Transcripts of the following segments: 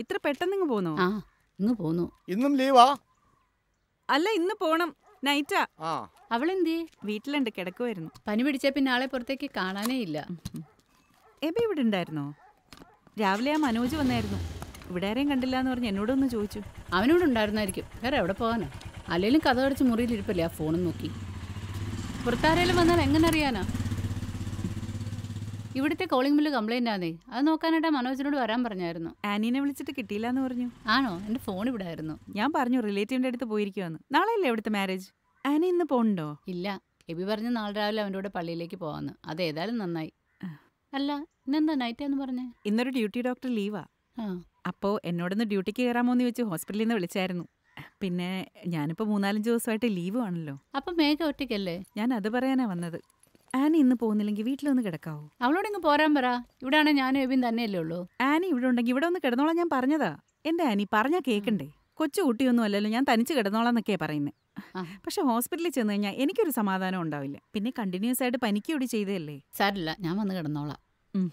ഇത്ര പെട്ടെന്ന് ഇങ്ങ് പോന്നോ ആ ഇങ്ങ് പോന്നു ഇന്നും ലീവാ അല്ല ഇന്ന് പോണം നൈറ്റാ ആ അവളെന്തേ വീട്ടിലുണ്ട് കിടക്കുമായിരുന്നു പനി പിടിച്ച പിന്നെ ആളെ പുറത്തേക്ക് കാണാനേ ഇല്ല എബി ഇവിടെ ഉണ്ടായിരുന്നോ രാവിലെ ആ മനോജ് വന്നായിരുന്നു ഇവിടെ ആരെയും കണ്ടില്ല എന്ന് പറഞ്ഞ് എന്നോടൊന്ന് ചോദിച്ചു അവനോട് ഉണ്ടായിരുന്നായിരിക്കും വേറെ എവിടെ പോകാനാ അല്ലെങ്കിലും കഥ അടച്ച് മുറിയിലിരിപ്പല്ലേ ആ ഫോണും നോക്കി പുറത്താരേലും വന്നാൽ എങ്ങനെ അറിയാനാ ഇവിടുത്തെ കോളിംഗ് ബില്ല് കംപ്ലൈൻ്റ് ആണേ അത് നോക്കാനായിട്ട് മനോജിനോട് വരാൻ പറഞ്ഞായിരുന്നു ആനീനെ വിളിച്ചിട്ട് കിട്ടിയില്ല എന്ന് പറഞ്ഞു ആണോ എൻ്റെ ഫോൺ ഇവിടെ ആയിരുന്നു ഞാൻ പറഞ്ഞു റിലേറ്റീവിന്റെ അടുത്ത് പോയിരിക്കുവാന്ന് നാളെയല്ലേ ഇവിടുത്തെ മാരേജ് ആനി ഇന്ന് പോണ്ടോ ഇല്ല എബി പറഞ്ഞ് നാളെ രാവിലെ അവൻ്റെ കൂടെ പള്ളിയിലേക്ക് പോവാന്ന് അത് ഏതായാലും നന്നായി അല്ല ഇന്നെന്താ നൈറ്റ് എന്ന് പറഞ്ഞേ ഇന്നൊരു ഡ്യൂട്ടി ഡോക്ടർ ലീവാ ആ അപ്പോൾ എന്നോടൊന്ന് ഡ്യൂട്ടിക്ക് കയറാമോ എന്ന് ചോദിച്ച് ഹോസ്പിറ്റലിൽ നിന്ന് വിളിച്ചായിരുന്നു പിന്നെ ഞാനിപ്പോൾ മൂന്നാലഞ്ച് ദിവസമായിട്ട് ലീവ് ആണല്ലോ അപ്പം മേഘ ഒറ്റയ്ക്കല്ലേ ഞാൻ അത് പറയാനാ വന്നത് ആനി ഇന്ന് പോകുന്നില്ലെങ്കിൽ വീട്ടിലൊന്ന് കിടക്കാവോ അവളോട് ഇങ്ങ് പോരാൻ പറ ഇവിടെ ആണെങ്കിൽ ഞാനും എബിയും തന്നെയല്ലേ ഉള്ളൂ ആനി ഇവിടെ ഉണ്ടെങ്കിൽ ഇവിടെ ഒന്ന് കിടന്നോളാം ഞാൻ പറഞ്ഞതാ എന്റെ ആനി പറഞ്ഞാ കേക്കണ്ടേ കൊച്ചു കുട്ടിയൊന്നും അല്ലല്ലോ ഞാൻ തനിച്ച് കിടന്നോളാന്നൊക്കെയാ പറയുന്നത് ആ. പക്ഷെ ഹോസ്പിറ്റലിൽ ചെന്ന് കഴിഞ്ഞാൽ എനിക്കൊരു സമാധാനം ഉണ്ടാവില്ല പിന്നെ കണ്ടിന്യൂസ് ആയിട്ട് പനിക്കൂടി ചെയ്തതല്ലേ സാരില്ല ഞാൻ വന്ന് കിടന്നോളാം ഉം.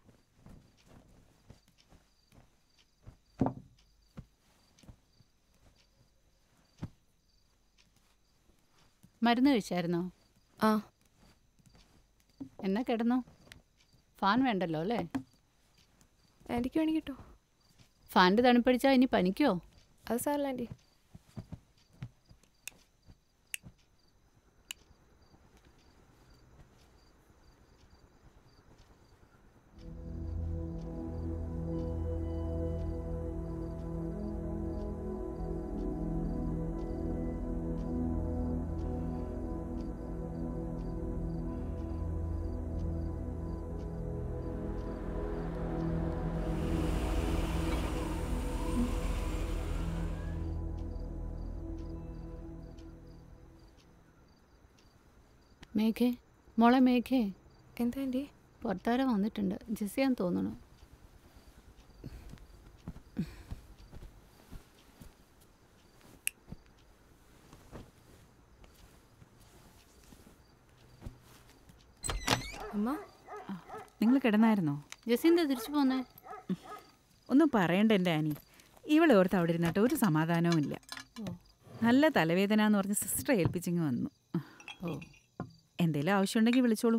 മരുന്ന് കഴിച്ചായിരുന്നോ ആ എന്നാ കിടന്നോ ഫാൻ വേണ്ടല്ലോ അല്ലേ ആൻറ്റിക്ക് വേണമെങ്കിൽ കിട്ടോ ഫാനിൻ്റെ തണുപ്പടിച്ചാൽ ഇനി പനിക്കോ അത് സാറല്ല ആൻറ്റി മേഘേ മോളെ മേഘേ എന്താ ആൻറ്റി പുറത്താരെ വന്നിട്ടുണ്ട് ജെസ്സിയാന്ന് തോന്നുന്നു അമ്മ നിങ്ങൾ കിടന്നായിരുന്നോ ജെസ്സി എന്താ തിരിച്ചു പോന്നേ ഒന്നും പറയണ്ട എൻ്റെ ആനി ഇവളെ ഓർത്ത് അവിടെ ഇരുന്നിട്ട് ഒരു സമാധാനവും ഇല്ല നല്ല തലവേദന എന്ന് പറഞ്ഞ് സിസ്റ്റർ ഏൽപ്പിച്ചിങ്ങ് വന്നു ഓ എന്തേലും ആവശ്യമുണ്ടെങ്കിൽ വിളിച്ചോളൂ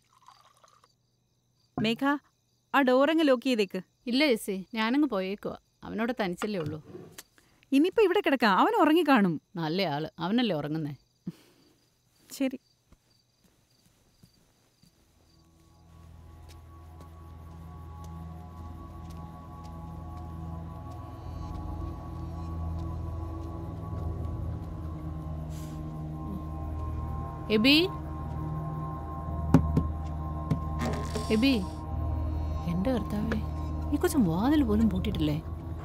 മേഘ ആ ഡോറങ്ങ് ലോക്ക് ചെയ്തേക്ക് ഇല്ല ജെസ്സി ഞാനങ്ങ് പോയേക്കുവാ അവനോട് തനിച്ചല്ലേ ഉള്ളൂ ഇനിയിപ്പോൾ ഇവിടെ കിടക്കാം അവൻ ഉറങ്ങിക്കാണും നല്ല ആള് അവനല്ലേ ഉറങ്ങുന്നേ ശരി എബി എബി എൻ്റെ കർത്താവേ ഈ കൊച്ചു വാതിൽ പോലും പൂട്ടിയിട്ടില്ലേ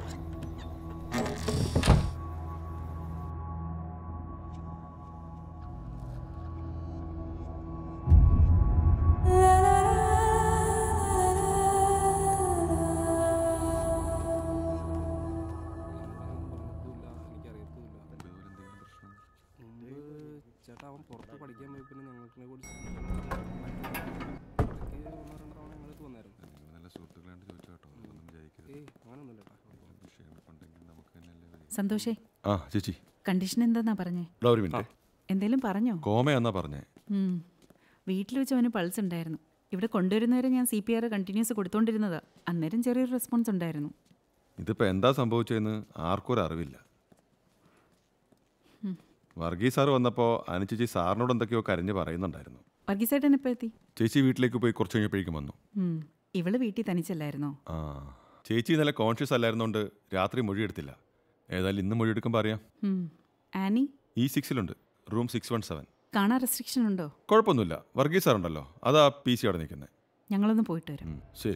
ചേട്ടാ അവൻ പുറത്ത് പഠിക്കാൻ പോയി പിന്നെ ഞങ്ങൾക്ക് കൂടി ഞങ്ങൾക്ക് വന്നായിരുന്നു നല്ല സുഹൃത്തുക്കളായിട്ട് ചോദിച്ചു കേട്ടോ ഒന്നും വിചാരിക്കരുത് ഏയ് അങ്ങനൊന്നുമില്ല ചേട്ടാ വിഷയങ്ങളുണ്ടെങ്കിൽ നമുക്ക് തന്നെയല്ലേ വരിക. സന്തോഷേ ആ ചേച്ചി കണ്ടീഷൻ എന്താന്നാ പറഞ്ഞേ ഇവിടെ ഒരു മിനിറ്റ് എന്തേലും പറഞ്ഞോ കോമയെന്നാ പറഞ്ഞേ ഉം. വീട്ടിൽ വെച്ച് അവന് പൾസ് ഉണ്ടായിരുന്നു ഇവിടെ കൊണ്ടുവരുന്നവരെ ഞാൻ സി പി ആർ കണ്ടിന്യൂസ് കൊടുത്തോണ്ടിരുന്നതാ അന്നേരം ചെറിയൊരു റെസ്പോൺസ് ഉണ്ടായിരുന്നു ഇതിപ്പോ എന്താ സംഭവിച്ചതെന്ന് ആർക്കും ഒരു അറിവില്ല വർഗീസ് സാറ് വന്നപ്പോൾ അനുചേച്ചി സാറിനോട് എന്തൊക്കെയോ കരഞ്ഞ് പറയുന്നുണ്ടായിരുന്നു വർഗീസേട്ടൻ എപ്പോൾ എത്തി ചേച്ചി വീട്ടിലേക്ക് പോയി കുറച്ച് കഴിഞ്ഞപ്പോഴേക്കും വന്നു ഉം. ഇവള് വീട്ടിൽ തനിച്ചല്ലായിരുന്നോ ആ ചേച്ചി ഇന്നലെ കോൺഷ്യസ് അല്ലായിരുന്നോണ്ട് രാത്രി മൊഴിയെടുത്തില്ല ഏതായാലും ഇന്ന് മൊഴിയെടുക്കുമ്പോൾ അറിയാം ഉം. ആനി ഈ സിക്സിലുണ്ട് റൂം സിക്സ് വൺ സെവൻ കാണാൻ റെസ്ട്രിക്ഷൻ ഉണ്ടോ കുഴപ്പമൊന്നുമില്ല വർഗീസ് സാർ ഉണ്ടല്ലോ അതാ പി സി അവിടെ നിൽക്കുന്നത് ഞങ്ങളൊന്ന് പോയിട്ട് വരാം ശരി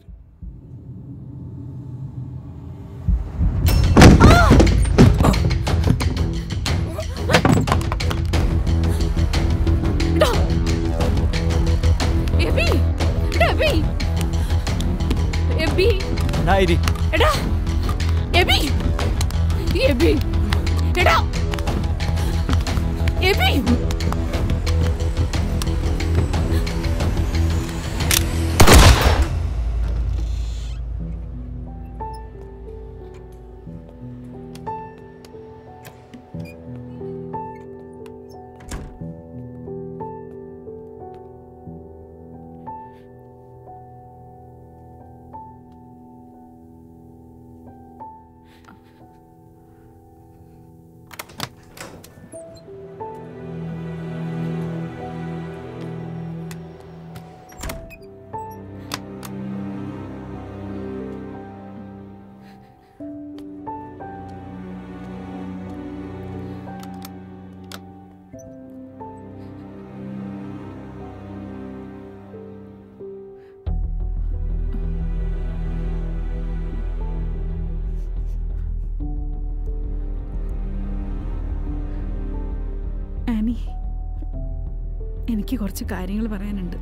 എബി എടാ, എബി എബി എടാ എബി എബി എടാ എബി ആനി എനിക്ക് കുറച്ച് കാര്യങ്ങൾ പറയാനുണ്ട്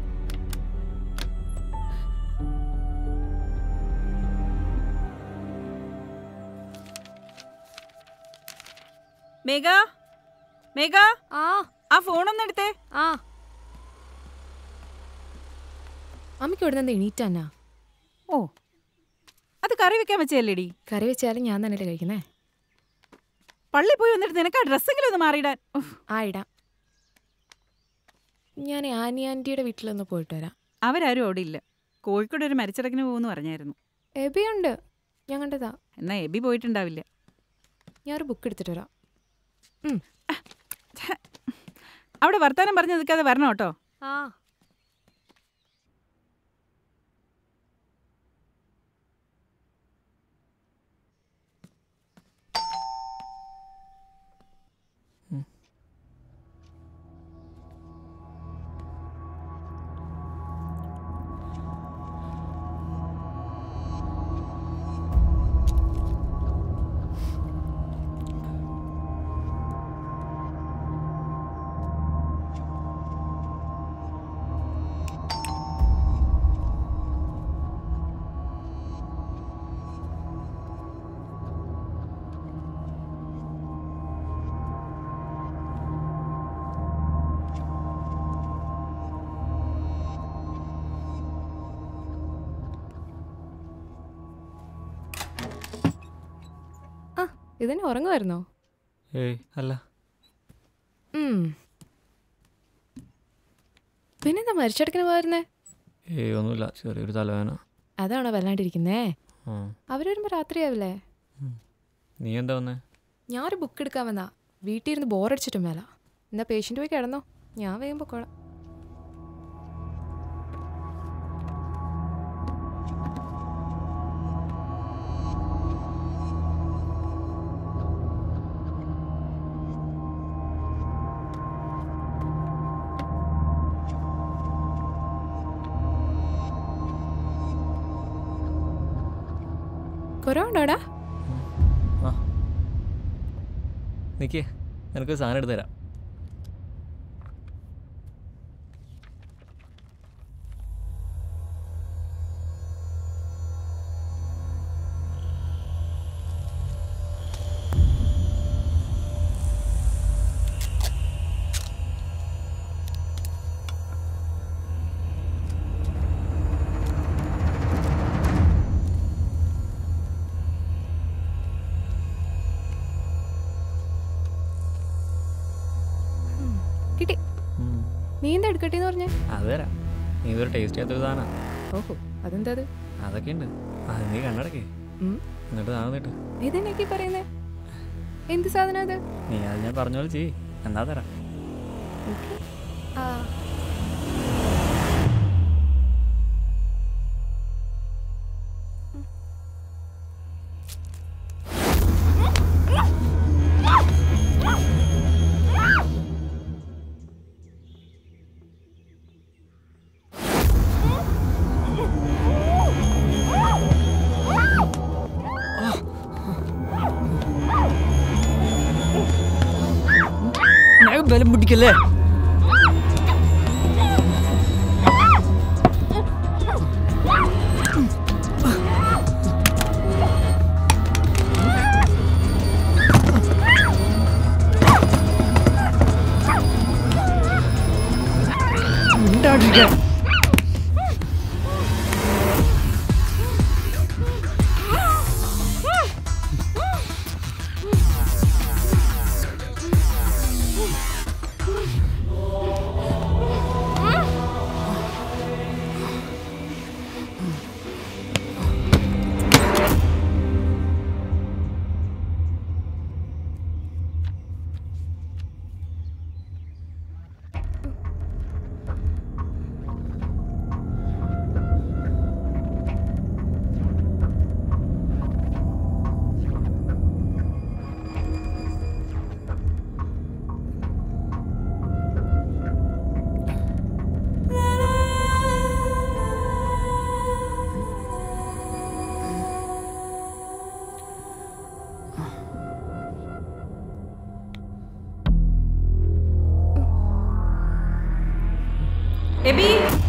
മേഘ മേഘ ആ ആ ഫോണൊന്നും എടുത്തേ ആ അമ്മയ്ക്ക് ഇവിടെ നിന്ന് എണീറ്റാന്നാ ഓ അത് കറി വെക്കാൻ വെച്ചല്ലേടി കറി വെച്ചാലും ഞാൻ തന്നെയല്ലേ കഴിക്കുന്നേ പള്ളി പോയി വന്നിട്ട് നിനക്ക് ആ ഡ്രസ്സെങ്കിലും ഒന്ന് മാറിയിടാൻ ഉഫ്. ആ ഇടാം ഞാൻ ആനി ആൻറ്റിയുടെ വീട്ടിലൊന്ന് പോയിട്ട് വരാം അവരാരും അവിടെ ഇല്ല കോഴിക്കോട് ഒരു മരിച്ചടക്കിന് പോകുമെന്ന് പറഞ്ഞായിരുന്നു എബിയുണ്ട് ഞാൻ കണ്ടതാ എന്നാ എബി പോയിട്ടുണ്ടാവില്ല ഞാനൊരു ബുക്ക് എടുത്തിട്ട് വരാം അവിടെ വർത്താനം പറഞ്ഞു നിൽക്കാതെ വരണം കേട്ടോ ആ ആ ഇതിന് ഉറങ്ങുമായിരുന്നോ ഏയ് അല്ല ഉം. പിന്നെന്താ മരിച്ചെടുക്കന് പോയിരുന്നേ ഏയ് ഒന്നുമില്ല ചെറിയൊരു തലവേദന അതാണോ വല്ലാണ്ടിരിക്കുന്നേ ആ അവർ വരുമ്പോൾ രാത്രിയാവില്ലേ നീ എന്താ വന്നേ ഞാൻ ഒരു ബുക്ക് എടുക്കാൻ വന്നാ വീട്ടിൽ ഇരുന്ന് ബോറടിച്ചിട്ടും മേല എന്നാ പേഷ്യൻ്റ് പോയി കിടന്നോ ഞാൻ വേഗം പൊക്കോളാം കുറവുണ്ടോടാ ആ നിക്കേ നിനക്ക് സാധനം എടുത്തു തരാം കിട്ടി ഉം. നീ എന്താ എടുക്കട്ടെ എന്ന് പറഞ്ഞേ അത് തരാം നീ ഇതൊരു ടേസ്റ്റ് ചെയ്യാത്തൊരു സാധനം ഓഹോ അതെന്താ അത് അതൊക്കെ ഉണ്ട് അത് നീ കണ്ണടക്കേ ഉം. എന്നിട്ട് താഴ്ന്നിട്ട് ഇതെന്നൊക്കെ പറയുന്നേ എന്ത് സാധനം അത് നീ അത് ഞാൻ പറഞ്ഞ പോലെ ചെയ്യ് എന്നാ തരാം ആ ബലം പിടിക്കല്ലേ എബി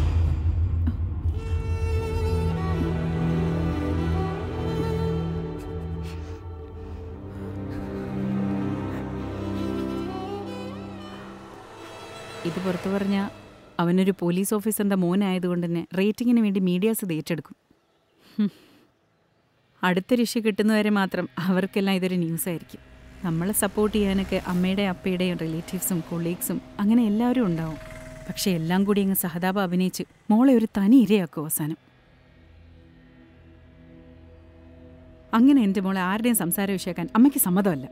ഇത് പുറത്തു പറഞ്ഞ അവനൊരു പോലീസ് ഓഫീസറിന്റെ മോനായതുകൊണ്ട് തന്നെ റേറ്റിങ്ങിന് വേണ്ടി മീഡിയാസ് ഇത് ഏറ്റെടുക്കും ഹും. അടുത്ത രക്ഷ കിട്ടുന്നവരെ മാത്രം അവർക്കെല്ലാം ഇതൊരു ന്യൂസ് ആയിരിക്കും നമ്മളെ സപ്പോർട്ട് ചെയ്യാനൊക്കെ അമ്മയുടെ അപ്പയുടെയും റിലേറ്റീവ്സും കൊളീഗ്സും അങ്ങനെ എല്ലാവരും ഉണ്ടാവും പക്ഷെ എല്ലാം കൂടി അങ്ങ് സഹതാപ അഭിനയിച്ച് മോളെ ഒരു തനി ഇരയാക്കും അവസാനം അങ്ങനെ എൻ്റെ മോളെ ആരുടെയും സംസാരം വിഷയാക്കാൻ അമ്മയ്ക്ക് സമ്മതമല്ല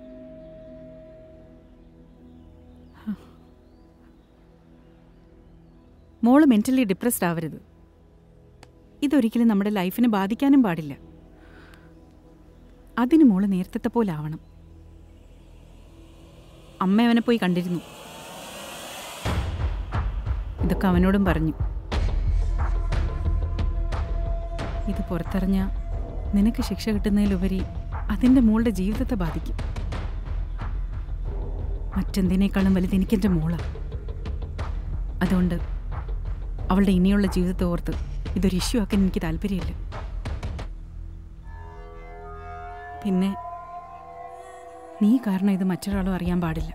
മോള് മെൻ്റലി ഡിപ്രസ്ഡ് ആവരുത് ഇതൊരിക്കലും നമ്മുടെ ലൈഫിനെ ബാധിക്കാനും പാടില്ല അതിന് മോള് നേരത്തെ പോലെ ആവണം അമ്മ അവനെ പോയി കണ്ടിരുന്നു ഇതൊക്കെ അവനോടും പറഞ്ഞു ഇത് പുറത്തറിഞ്ഞ നിനക്ക് ശിക്ഷ കിട്ടുന്നതിലുപരി അതിൻ്റെ മോളുടെ ജീവിതത്തെ ബാധിക്കും മറ്റെന്തിനേക്കാളും വലുത് എനിക്കെൻ്റെ മോളാണ് അതുകൊണ്ട് അവളുടെ ഇനിയുള്ള ജീവിതത്തെ ഓർത്ത് ഇതൊരു ഇഷ്യൂ ആക്കാൻ എനിക്ക് താല്പര്യമില്ല പിന്നെ നീ കാരണം ഇത് മറ്റൊരാളും അറിയാൻ പാടില്ല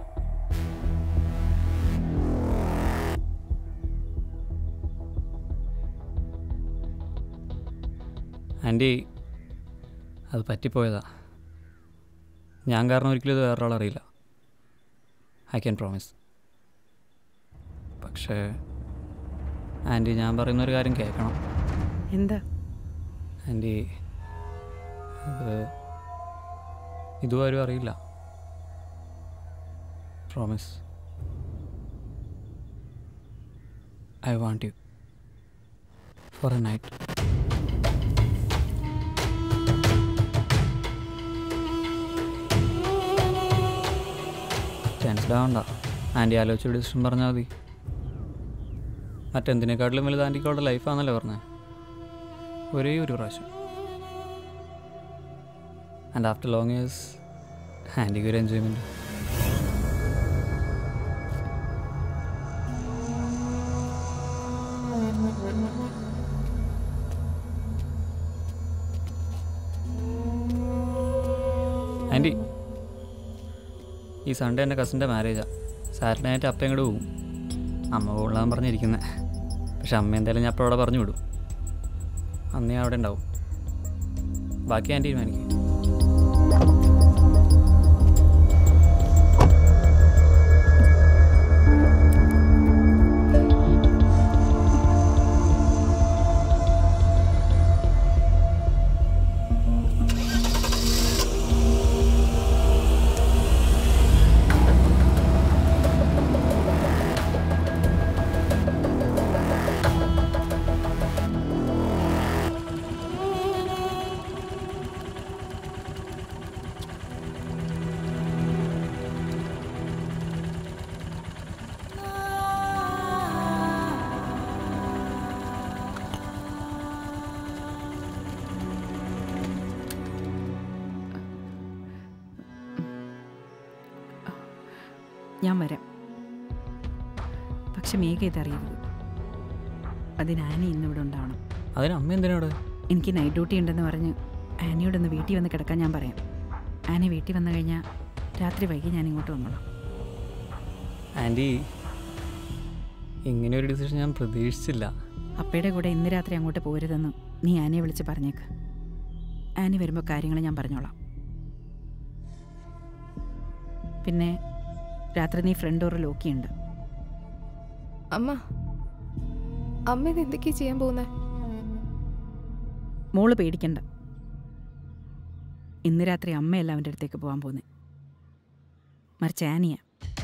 ആൻറ്റി അത് പറ്റിപ്പോയതാ ഞാൻ കാരണം ഒരിക്കലും ഇത് വേറൊരാൾ അറിയില്ല ഐ ക്യാൻ പ്രോമിസ് പക്ഷേ ആൻറ്റി ഞാൻ പറയുന്ന ഒരു കാര്യം കേൾക്കണം എന്താ ആൻറ്റി അത് ഇതുവരും അറിയില്ല promise I want you for a night tensed ആവണ്ട ആൻറ്റി ആലോചിച്ച് ഡിസിഷൻ പറഞ്ഞാൽ മതി മറ്റെന്തിനേക്കാട്ടിലും വലുത് ആൻറ്റിക്ക് അവളുടെ ലൈഫാണെന്നല്ലേ പറഞ്ഞത് ഒരേ ഒരു പ്രാവശ്യം ആൻഡ് ആഫ്റ്റർ ലോങ് ഇയേഴ്സ് ആൻറ്റിക്ക് ഒരു എൻജോയ്മെൻറ്റ് ആൻറ്റി ഈ സൺഡേ എൻ്റെ കസിൻ്റെ മാരേജാണ് സാറ്റർഡേ നൈറ്റ് അപ്പം ഇങ്ങോട്ട് പോകും അമ്മ കൊള്ളാൻ പറഞ്ഞിരിക്കുന്നത് പക്ഷെ അമ്മ എന്തായാലും ഞാൻ അപ്പോൾ അവിടെ പറഞ്ഞു വിടും അന്ന് ഞാൻ അവിടെ ഉണ്ടാവും ബാക്കി ഞാൻ തീരുമാനിക്കും ഞാൻ വരാം പക്ഷെ മേഘ ഇതറിയരുത് അതിന് ആനി ഇന്നിവിടെ ഉണ്ടാവണം അതിന് അമ്മ എന്തിനാ എനിക്ക് നൈറ്റ് ഡ്യൂട്ടി ഉണ്ടെന്ന് പറഞ്ഞ് ആനിയോടൊന്ന് വീട്ടിൽ വന്ന് കിടക്കാൻ ഞാൻ പറയാം ആനി വീട്ടിൽ വന്നു കഴിഞ്ഞാൽ രാത്രി വൈകി ഞാൻ ഇങ്ങോട്ട് വന്നോളാം ആൻറ്റി ഇങ്ങനെ ഒരു ഡിസിഷൻ ഞാൻ പ്രതീക്ഷിച്ചില്ല അപ്പയുടെ കൂടെ ഇന്ന് രാത്രി അങ്ങോട്ട് പോരുതെന്ന് നീ ആനയെ വിളിച്ച് പറഞ്ഞേക്ക് ആനി വരുമ്പോൾ കാര്യങ്ങൾ ഞാൻ പറഞ്ഞോളാം പിന്നെ രാത്രി നീ ഫ്രണ്ട് ഡോറ് ലോക്കിയുണ്ട് അമ്മ അമ്മ ഇത് എന്തൊക്കെയാ ചെയ്യാൻ പോകുന്നത് മോള് പേടിക്കണ്ട ഇന്ന് രാത്രി അമ്മയല്ല അവൻ്റെ അടുത്തേക്ക് പോകാൻ പോകുന്നത് മറിച്ച് ആനിയ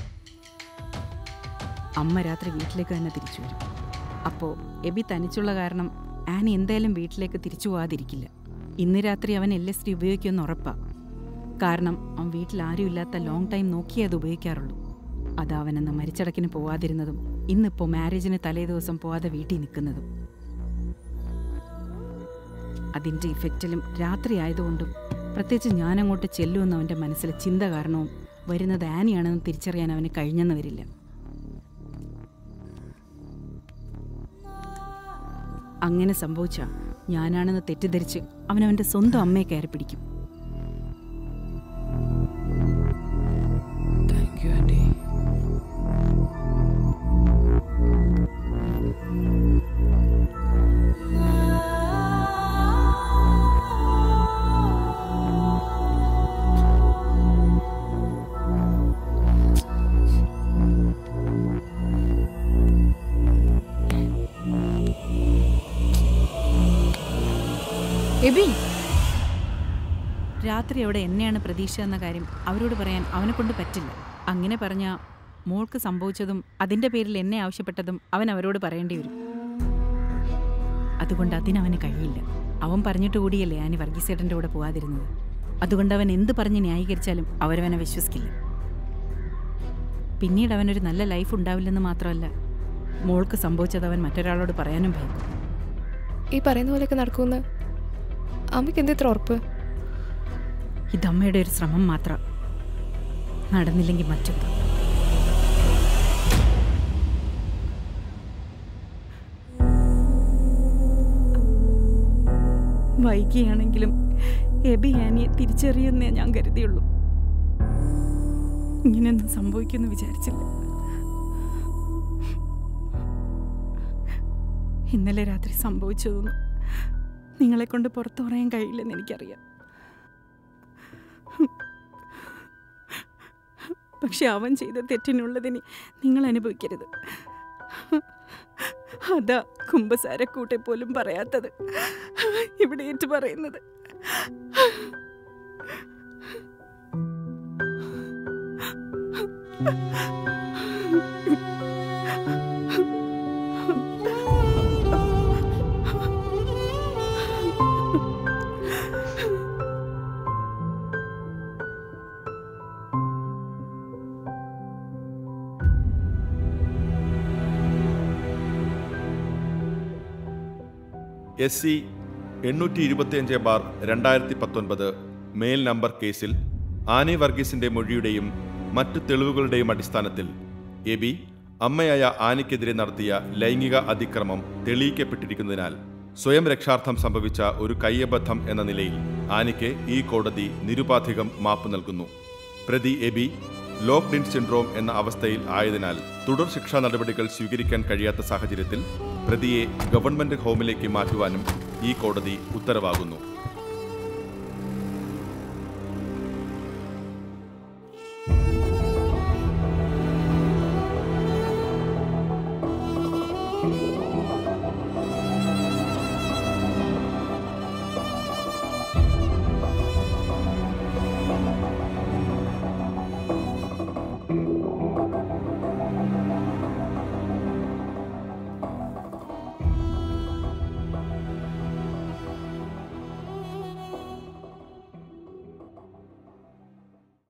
അമ്മ രാത്രി വീട്ടിലേക്ക് തന്നെ തിരിച്ചു വരും അപ്പോൾ എബി തനിച്ചുള്ള കാരണം ആനി എന്തായാലും വീട്ടിലേക്ക് തിരിച്ചു പോകാതിരിക്കില്ല ഇന്ന് രാത്രി അവൻ എൽ എസ് ഡി ഉപയോഗിക്കുമെന്ന് ഉറപ്പാ കാരണം അവൻ വീട്ടിൽ ആരും ഇല്ലാത്ത ലോങ് ടൈം നോക്കിയേ അത് ഉപയോഗിക്കാറുള്ളൂ അത് അവനെന്ന് മരിച്ചടക്കിന് പോവാതിരുന്നതും ഇന്നിപ്പോൾ മാരേജിന് തലേ ദിവസം പോവാതെ വീട്ടിൽ നിൽക്കുന്നതും അതിൻ്റെ ഇഫക്റ്റിലും രാത്രി ആയതുകൊണ്ടും പ്രത്യേകിച്ച് ഞാനങ്ങോട്ട് ചെല്ലുമെന്ന് അവൻ്റെ മനസ്സിലെ ചിന്ത കാരണവും വരുന്നത് ആനിയാണെന്ന് തിരിച്ചറിയാൻ അവന് കഴിഞ്ഞെന്ന് വരില്ല അങ്ങനെ സംഭവിച്ച ഞാനാണെന്ന് തെറ്റിദ്ധരിച്ച് അവനവൻ്റെ സ്വന്തം അമ്മയെ കയറി പിടിക്കും താങ്ക് യു ആൻറ്റി എബി രാത്രി അവിടെ എന്നെയാണ് പ്രതീക്ഷ എന്ന കാര്യം അവരോട് പറയാൻ അവനെ കൊണ്ട് പറ്റില്ല അങ്ങനെ പറഞ്ഞ മോൾക്ക് സംഭവിച്ചതും അതിൻ്റെ പേരിൽ എന്നെ ആവശ്യപ്പെട്ടതും അവൻ അവരോട് പറയേണ്ടി വരും അതുകൊണ്ട് അതിനവന് കഴിയില്ല അവൻ പറഞ്ഞിട്ട് കൂടിയല്ലേ ആനി വർഗീസേട്ടൻ്റെ കൂടെ പോകാതിരുന്നത് അതുകൊണ്ട് അവൻ എന്ത് പറഞ്ഞ് ന്യായീകരിച്ചാലും അവരവനെ വിശ്വസിക്കില്ല പിന്നീട് അവനൊരു നല്ല ലൈഫ് ഉണ്ടാവില്ലെന്ന് മാത്രമല്ല മോൾക്ക് സംഭവിച്ചത് അവൻ മറ്റൊരാളോട് പറയാനും ഭയക്കും ഈ പറയുന്ന പോലെയൊക്കെ നടക്കുമെന്ന് അമ്മയ്ക്ക് എന്തെത്ര ഉറപ്പ് ഇതമ്മയുടെ ഒരു ശ്രമം മാത്രം നടന്നില്ലെങ്കിൽ മറ്റെന്താ വൈകിയാണെങ്കിലും എബി ആനിയെ തിരിച്ചറിയുന്നേ ഞാൻ കരുതിയുള്ളൂ ഇങ്ങനെയൊന്നും സംഭവിക്കുമെന്ന് വിചാരിച്ചില്ല ഇന്നലെ രാത്രി സംഭവിച്ചതൊന്നും നിങ്ങളെ കൊണ്ട് പുറത്തു പറയാൻ കഴിയില്ലെന്ന് എനിക്കറിയാം പക്ഷെ അവൻ ചെയ്ത തെറ്റിനുള്ളതിന് നിങ്ങൾ അനുഭവിക്കരുത് അതാ കുംഭസാരക്കൂട്ടെ പോലും പറയാത്തത് ഇവിടെ ഏറ്റു പറയുന്നത് എസ് സി എണ്ണൂറ്റി ഇരുപത്തിയഞ്ച് ബാർ രണ്ടായിരത്തി പത്തൊൻപത് മേൽ നമ്പർ കേസിൽ ആനി വർഗീസിന്റെ മൊഴിയുടെയും മറ്റു തെളിവുകളുടെയും അടിസ്ഥാനത്തിൽ എബി അമ്മയായ ആനിക്കെതിരെ നടത്തിയ ലൈംഗിക അതിക്രമം തെളിയിക്കപ്പെട്ടിരിക്കുന്നതിനാൽ സ്വയം രക്ഷാർത്ഥം സംഭവിച്ച ഒരു കയ്യബദ്ധം എന്ന നിലയിൽ ആനിക്ക് ഈ കോടതി നിരുപാധികം മാപ്പ് നൽകുന്നു പ്രതി എബി ലോക്ക്ഡ് ഇൻ സിൻഡ്രോം എന്ന അവസ്ഥയിൽ ആയതിനാൽ തുടർ ശിക്ഷാ നടപടികൾ സ്വീകരിക്കാൻ കഴിയാത്ത സാഹചര്യത്തിൽ പ്രതിയെ ഗവൺമെന്റ് ഹോമിലേക്ക് മാറ്റുവാനും ഈ കോടതി ഉത്തരവാകുന്നു